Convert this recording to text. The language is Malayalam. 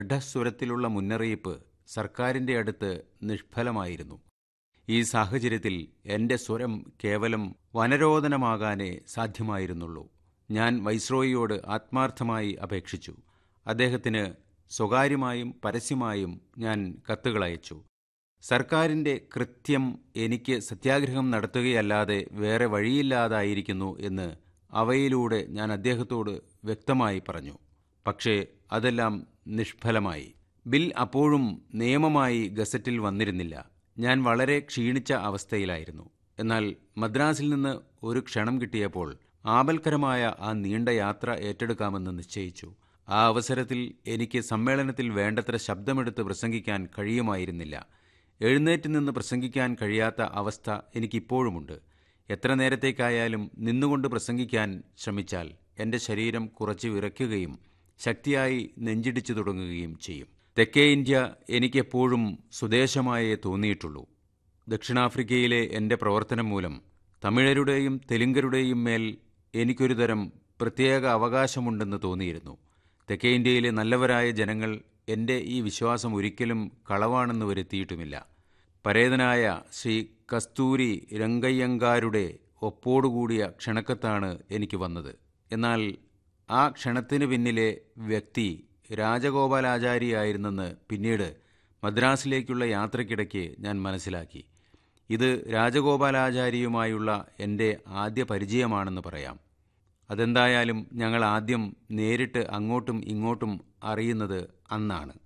ദൃഢസ്വരത്തിലുള്ള മുന്നറിയിപ്പ് സർക്കാരിന്റെ അടുത്ത് നിഷ്ഫലമായിരുന്നു ഈ സാഹചര്യത്തിൽ എന്റെ സ്വരം കേവലം വനരോധനമാകാനേ സാധ്യമായിരുന്നുള്ളൂ ഞാൻ വൈസ്രോയിയോട് ആത്മാർത്ഥമായി അപേക്ഷിച്ചു അദ്ദേഹത്തിന് സ്വകാര്യമായും പരസ്യമായും ഞാൻ കത്തുകളയച്ചു സർക്കാരിന്റെ കൃത്യം എനിക്ക് സത്യാഗ്രഹം നടത്തുകയല്ലാതെ വേറെ വഴിയില്ലാതായിരിക്കുന്നു എന്ന് അവയിലൂടെ ഞാൻ അദ്ദേഹത്തോട് വ്യക്തമായി പറഞ്ഞു പക്ഷേ അതെല്ലാം നിഷ്ഫലമായി ബിൽ അപ്പോഴും നിയമമായി ഗസറ്റിൽ വന്നിരുന്നില്ല ഞാൻ വളരെ ക്ഷീണിച്ച അവസ്ഥയിലായിരുന്നു എന്നാൽ മദ്രാസിൽ നിന്ന് ഒരു ക്ഷണം കിട്ടിയപ്പോൾ ആപൽക്കരമായ ആ നീണ്ട യാത്ര ഏറ്റെടുക്കാമെന്ന് നിശ്ചയിച്ചു ആ അവസരത്തിൽ എനിക്ക് സമ്മേളനത്തിൽ വേണ്ടത്ര ശബ്ദമെടുത്ത് പ്രസംഗിക്കാൻ കഴിയുമായിരുന്നില്ല എഴുന്നേറ്റ് നിന്ന് പ്രസംഗിക്കാൻ കഴിയാത്ത അവസ്ഥ എനിക്കിപ്പോഴുമുണ്ട് എത്ര നേരത്തേക്കായാലും നിന്നുകൊണ്ട് പ്രസംഗിക്കാൻ ശ്രമിച്ചാൽ എൻ്റെ ശരീരം കുറച്ച് വിറയ്ക്കുകയും ശക്തിയായി നെഞ്ചിടിച്ചു തുടങ്ങുകയും ചെയ്യും തെക്കേ ഇന്ത്യ എനിക്കെപ്പോഴും സ്വദേശമായേ തോന്നിയിട്ടുള്ളൂ ദക്ഷിണാഫ്രിക്കയിലെ എൻ്റെ പ്രവർത്തനം മൂലം തമിഴരുടെയും തെലുങ്കരുടെയും മേൽ എനിക്കൊരു തരം പ്രത്യേക അവകാശമുണ്ടെന്ന് തോന്നിയിരുന്നു തെക്കേ ഇന്ത്യയിലെ നല്ലവരായ ജനങ്ങൾ എൻ്റെ ഈ വിശ്വാസം ഒരിക്കലും കളവാണെന്ന് വരുത്തിയിട്ടുമില്ല പരേതനായ ശ്രീ കസ്തൂരി രംഗയ്യങ്കാരുടെ ഒപ്പോടുകൂടിയ ക്ഷണക്കത്താണ് എനിക്ക് വന്നത് എന്നാൽ ആ ക്ഷണത്തിന് പിന്നിലെ വ്യക്തി രാജഗോപാലാചാരിയായിരുന്നെന്ന് പിന്നീട് മദ്രാസിലേക്കുള്ള യാത്രക്കിടയ്ക്ക് ഞാൻ മനസ്സിലാക്കി ഇത് രാജഗോപാലാചാരിയുമായുള്ള എൻ്റെ ആദ്യ പരിചയമാണെന്ന് പറയാം അതെന്തായാലും ഞങ്ങൾ ആദ്യം നേരിട്ട് അങ്ങോട്ടും ഇങ്ങോട്ടും അറിയുന്നത് അന്നാണ്